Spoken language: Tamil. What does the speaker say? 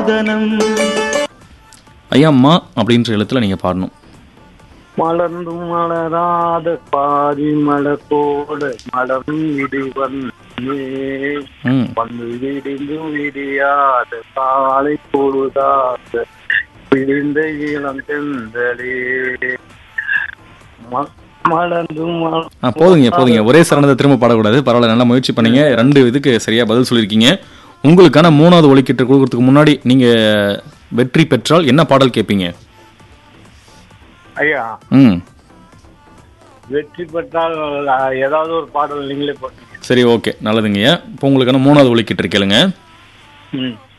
கனம் ஐயா மா அப்படின்ற எழுத்துல நீங்க பாடணும் மலர்ந்தும் மலராத பாதி மலர் போல மலரும் இடிவன் ம் வந்து விடிந்து விடியாத காலை பொழுதாக விடிந்த இளம் செந்தலே ம- மலர்ந்தும் மல- ஆ போதுங்க போதுங்க ஒரே சரணத்தை திரும்ப பாடக்கூடாது பரவாயில்ல நல்லா முயற்சி பண்ணீங்க ரெண்டு இதுக்கு சரியா பதில் சொல்லியிருக்கீங்க உங்களுக்கான மூணாவது ஒலிக்கிட்டு கொடுக்கறதுக்கு முன்னாடி நீங்க வெற்றி பெற்றால் என்ன பாடல் கேட்பீங்க ஐயா ம் வெற்றி பெற்றால் அஹ், ஏதாவது ஒரு பாடல் நீங்களே போட்டீங்க சரி ஓகே நல்லதுங்கய்யா இப்போ உங்களுக்கான மூணாவது ஒலிக்கிட்டு கேளுங்க ம்